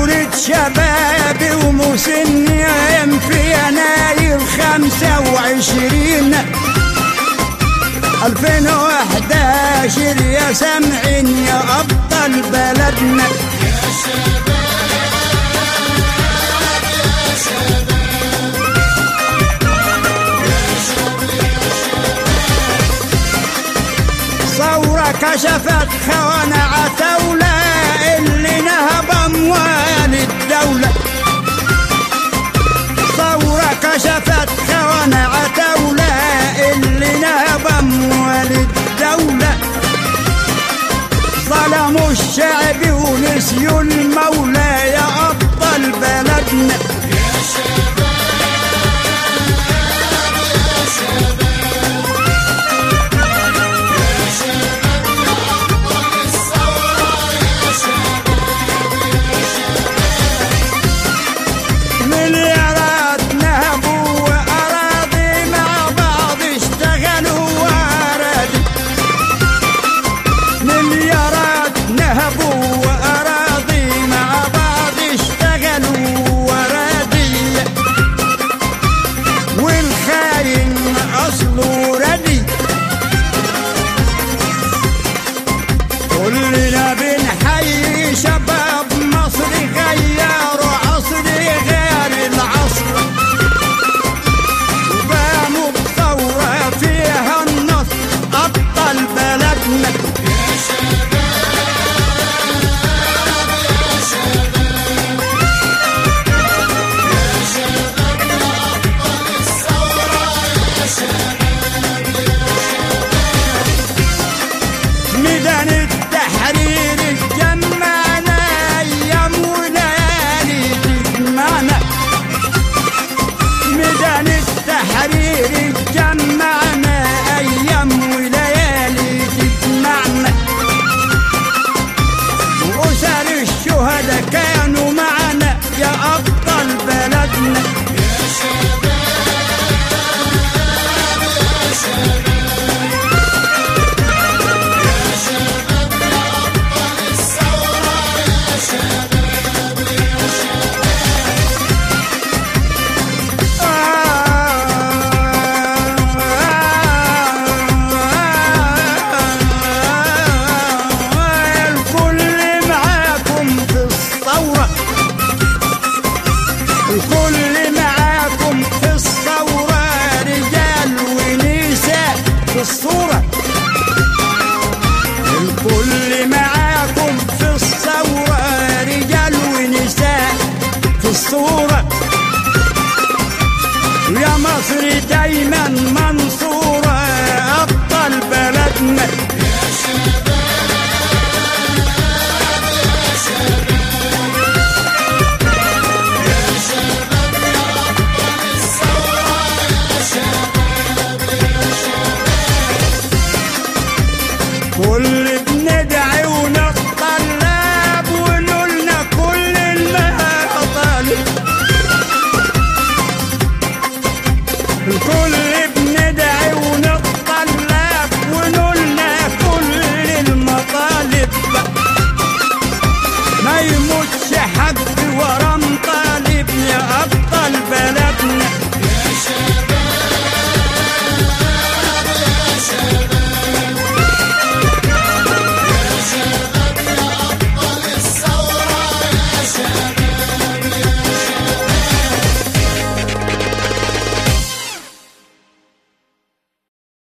ثورة شبابي ومسنين في يناير خمسة وعشرين ألفين وحداشر يا سامعين يا أبطال بلدنا ثورة كشفت خوان عتاولة اللي نهب أموال الدولة ثورة كشفت خوان عتاولة اللي نهب أموال الدولة ظلموا الشعب ونسيوا المولى يا أبطال بلدنا مليارات نهبوا وأراضي مع بعض اشتغلوا وأراضي مليارات نهبوا وأراضي مع بعض اشتغلوا وأراضي والخاين أصله ردي كلنا بنحيي شباب مصر غيروا عصر غير العصر وقاموا بثورة فيها النصر أبطال بلدنا ميدان التحرير اتجمعنا ايام وليالي تجمعنا ميدان التحرير اتجمعنا ايام وليالي تجمعنا واسر الشهداء كانوا معنا يا ابطال بلدنا الكل معاكم في الثورة الكل معاكم في الثورة رجال ونساء في الصورة